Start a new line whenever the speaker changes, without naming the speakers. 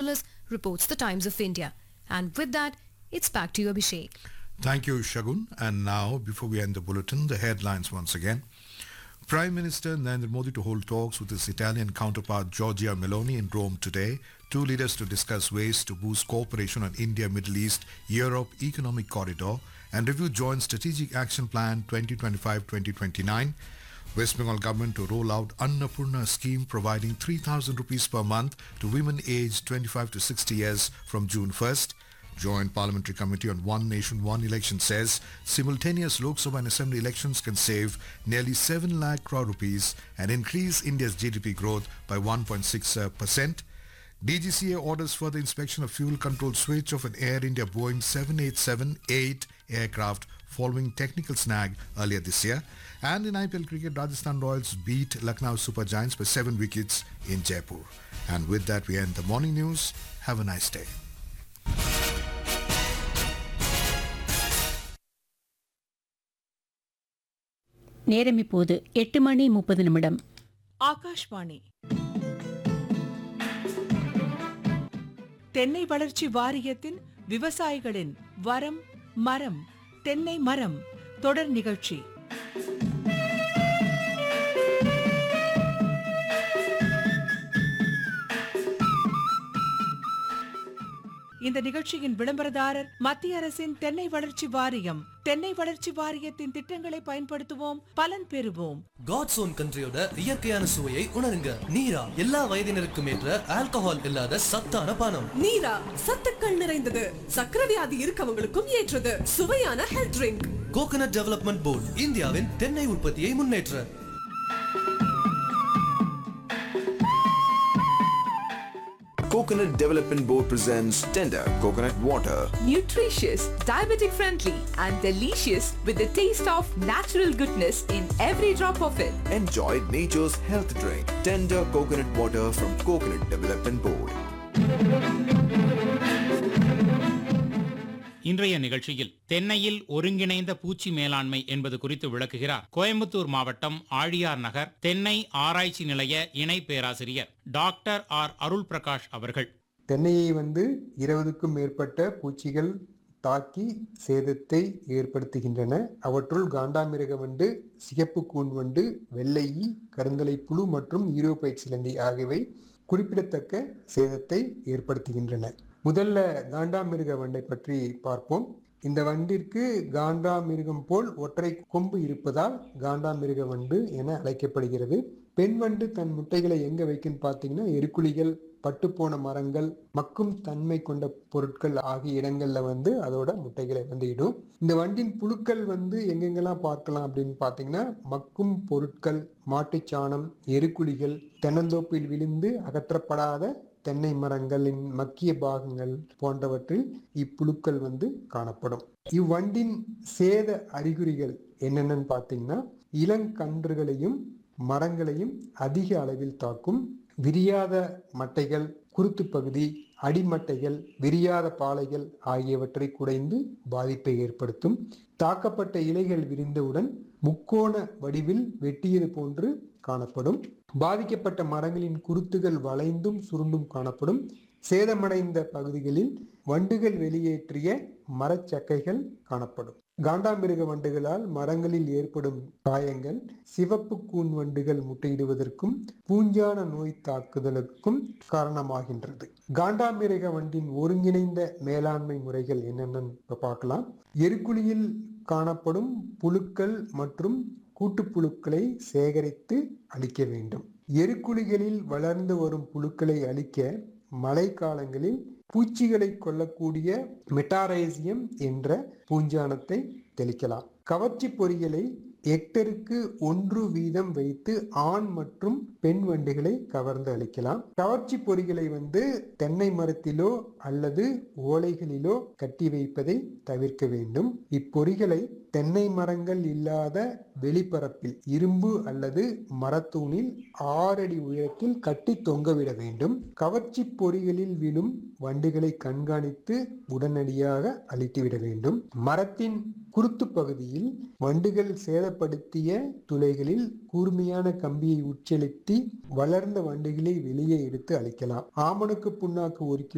reports the Times of India. And with that, it's back to you, Abhishek.
Thank you, Shagun. And now, before we end the bulletin, the headlines once again. Prime Minister Narendra Modi to hold talks with his Italian counterpart Giorgia Meloni in Rome today. Two leaders to discuss ways to boost cooperation on India-Middle East-Europe economic corridor and review joint strategic action plan 2025-2029. West Bengal government to roll out Annapurna scheme providing 3,000 rupees per month to women aged 25 to 60 years from June 1st. Joint Parliamentary Committee on One Nation One Election says simultaneous Lok Sabha and Assembly elections can save nearly 7 lakh crore rupees and increase India's GDP growth by 1.6%. DGCA orders further inspection of fuel control switch of an Air India Boeing 787-8 aircraft following technical snag earlier this year. And in IPL cricket, Rajasthan Royals beat Lucknow Super Giants by 7 wickets in Jaipur. And with that, we end the morning news. Have a nice day.
நேரம் இப்போது எட்டு மணி முப்பது நிமிடம்
ஆகாஷ்வாணி தென்னை வளர்ச்சி வாரியத்தின் விவசாயிகளின் வரம் மரம் தென்னை மரம் தொடர் நிகழ்ச்சி இந்த நிகழ்ச்சியின் விளம்பரதாரர் மத்திய அரசின் தென்னை வளர்ச்சி வாரியம் தென்னை வளர்ச்சி வாரியத்தின் திட்டங்களை பயன்படுத்துவோம் பலன் பெறுவோம்
காட்ஸ் ஓன் கண்ட்ரியோட இயற்கையான சுவையை உணருங்க நீரா எல்லா வயதினருக்கும் ஏற்ற ஆல்கஹால் இல்லாத சத்தான பானம்
நீரா சத்துக்கள் நிறைந்தது சக்கரை வியாதி இருக்கவங்களுக்கும் ஏற்றது சுவையான health drink
coconut development board இந்தியாவின் தென்னை உற்பத்தியை முன்னேற்ற
Coconut Development Board presents Tender Coconut Water.
Nutritious, diabetic friendly, and delicious with the taste of natural goodness in every drop of it.
Enjoy nature's health drink. Tender Coconut Water from Coconut Development Board.
இன்றைய நிகழ்ச்சியில் தென்னையில் ஒருங்கிணைந்த பூச்சி மேலாண்மை என்பது குறித்து விளக்குகிறார் கோயம்புத்தூர் மாவட்டம் ஆழியார் நகர் தென்னை ஆராய்ச்சி நிலைய இணை பேராசிரியர் டாக்டர் ஆர் அருள் பிரகாஷ் அவர்கள்
தென்னையை வந்து இருபதுக்கும் மேற்பட்ட பூச்சிகள் தாக்கி சேதத்தை ஏற்படுத்துகின்றன அவற்றுள் காண்டாமிருக வண்டு சிகப்பு கூன் வண்டு வெள்ளையி கருந்தலை புழு மற்றும் ஈரோபைட் சிலந்தி ஆகியவை குறிப்பிடத்தக்க சேதத்தை ஏற்படுத்துகின்றன முதல்ல காண்டாமிருக வண்டை பற்றி பார்ப்போம் இந்த வண்டிற்கு காண்டாமிருகம் போல் ஒற்றை கொம்பு இருப்பதால் காண்டாமிருக வண்டு என அழைக்கப்படுகிறது பெண் வண்டு தன் முட்டைகளை எங்க வைக்குன்னு பார்த்தீங்கன்னா எருக்குழிகள் பட்டுப்போன மரங்கள் மக்கும் தன்மை கொண்ட பொருட்கள் ஆகிய இடங்கள்ல வந்து அதோட முட்டைகளை வந்து இடும் இந்த வண்டின் புழுக்கள் வந்து எங்கெங்கெல்லாம் பார்க்கலாம் அப்படின்னு பார்த்தீங்கன்னா மக்கும் பொருட்கள் மாட்டுச்சாணம் எருக்குழிகள் தென்னந்தோப்பில் விழுந்து அகற்றப்படாத தென்னை மரங்களின் மக்கிய பாகங்கள் போன்றவற்றில் இப்புழுக்கள் வந்து காணப்படும் இவ்வண்டின் சேத அறிகுறிகள் என்னென்னு பார்த்தீங்கன்னா இளங்கன்றுகளையும் மரங்களையும் அதிக அளவில் தாக்கும் விரியாத மட்டைகள் குருத்து பகுதி அடிமட்டைகள் விரியாத பாலைகள் ஆகியவற்றை குடைந்து பாதிப்பை ஏற்படுத்தும் தாக்கப்பட்ட இலைகள் விரிந்தவுடன் முக்கோண வடிவில் வெட்டியது போன்று காணப்படும் பாதிக்கப்பட்ட மரங்களின் குருத்துகள் வளைந்தும் சுருண்டும் காணப்படும் சேதமடைந்த பகுதிகளில் வண்டுகள் வெளியேற்றிய மரச்சக்கைகள் காணப்படும் காண்டாமிருக வண்டுகளால் மரங்களில் ஏற்படும் காயங்கள் சிவப்பு கூன் வண்டுகள் முட்டையிடுவதற்கும் பூஞ்சான நோய் தாக்குதலுக்கும் காரணமாகின்றது காண்டாமிருக வண்டின் ஒருங்கிணைந்த மேலாண்மை முறைகள் என்னென்னு பார்க்கலாம் எருக்குழியில் காணப்படும் புழுக்கள் மற்றும் கூட்டுப்புழுக்களை சேகரித்து அழிக்க வேண்டும் எருக்குழிகளில் வளர்ந்து வரும் புழுக்களை அழிக்க மழை காலங்களில் பூச்சிகளை கொல்லக்கூடிய மெட்டாரைசியம் என்ற பூஞ்சானத்தை தெளிக்கலாம் கவர்ச்சி பொறிகளை ஹெக்டருக்கு ஒன்று வீதம் வைத்து ஆண் மற்றும் பெண் வண்டுகளை கவர்ந்து அளிக்கலாம் கவர்ச்சி பொறிகளை வந்து தென்னை மரத்திலோ அல்லது ஓலைகளிலோ கட்டி வைப்பதை தவிர்க்க வேண்டும் இப்பொறிகளை தென்னை மரங்கள் இல்லாத வெளிப்பரப்பில் இரும்பு அல்லது மரத்தூணில் ஆறடி உயரத்தில் கட்டி தொங்கவிட வேண்டும் கவர்ச்சி பொறிகளில் விழும் வண்டுகளை கண்காணித்து உடனடியாக அழித்துவிட வேண்டும் மரத்தின் குருத்து பகுதியில் வண்டுகள் சேதப்படுத்திய துளைகளில் கூர்மையான கம்பியை உட்செலுத்தி வளர்ந்த வண்டுகளை வெளியே எடுத்து அழிக்கலாம் ஆமணுக்கு புண்ணாக்கு ஒரு கிலோ